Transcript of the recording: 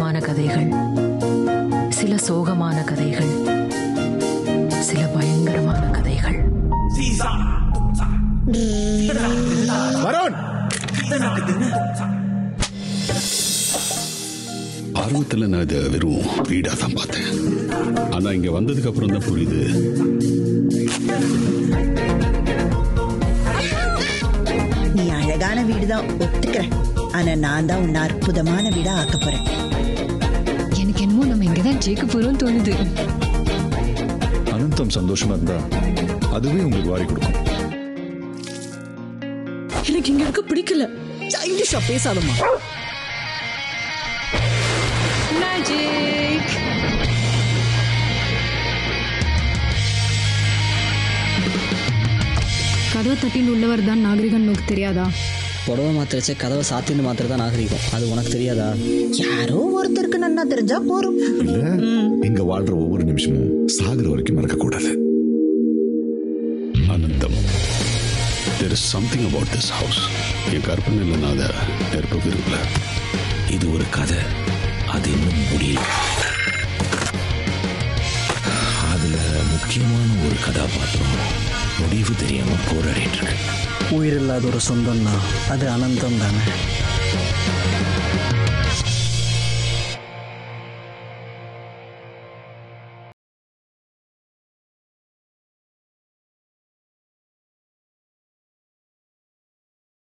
சந்தோஷமான கதைகள் சில சோகமான கதைகள் சில பயங்கரமான கதைகள் வருண் ஆர்வத்தில் நான் இதை வெறும் வீடாக தான் பார்த்தேன் ஆனால் இங்கே வந்ததுக்கு அப்புறம் தான் புரியுது நீ அழகான வீடுதான் ஒத்துக்கிறேன் ஆனா நான் தான் உன்னை அற்புதமான வீடா ஆக்க போறேன் எனக்கு என்னமோ நம்ம இங்கதான் ஜெயிக்க போறோம்னு தோணுது அனந்தம் சந்தோஷமா இருந்தா அதுவே உங்களுக்கு வாரி கொடுக்கும் எனக்கு இங்க இருக்க பிடிக்கல சைல்டிஷா பேசாதம்மா மேஜிக் கதவை தட்டின்னு உள்ளவர் தான் நாகரிகன் உனக்கு தெரியாதா புடவை மாத்திரச்ச கதவை சாத்தின்னு மாத்திரம் நாகரிகம் அது உனக்கு தெரியாதா யாரோ ஒருத்தருக்கு நன்னா தெரிஞ்சா போறோம் இல்ல இங்க வாழ்ற ஒவ்வொரு நிமிஷமும் சாகுற வரைக்கும் மறக்க கூடாது அனந்தம் there is something about this house என் கற்பனையில் நான் அதை நெருப்ப விரும்பல இது ஒரு கதை அது இன்னும் முடியல அதுல முக்கியமான ஒரு கதாபாத்திரம் முடிவு தெரியாம போராடிட்டு இருக்கு உயிர் இல்லாத ஒரு சொந்தம்னா அது அனந்தம் தானே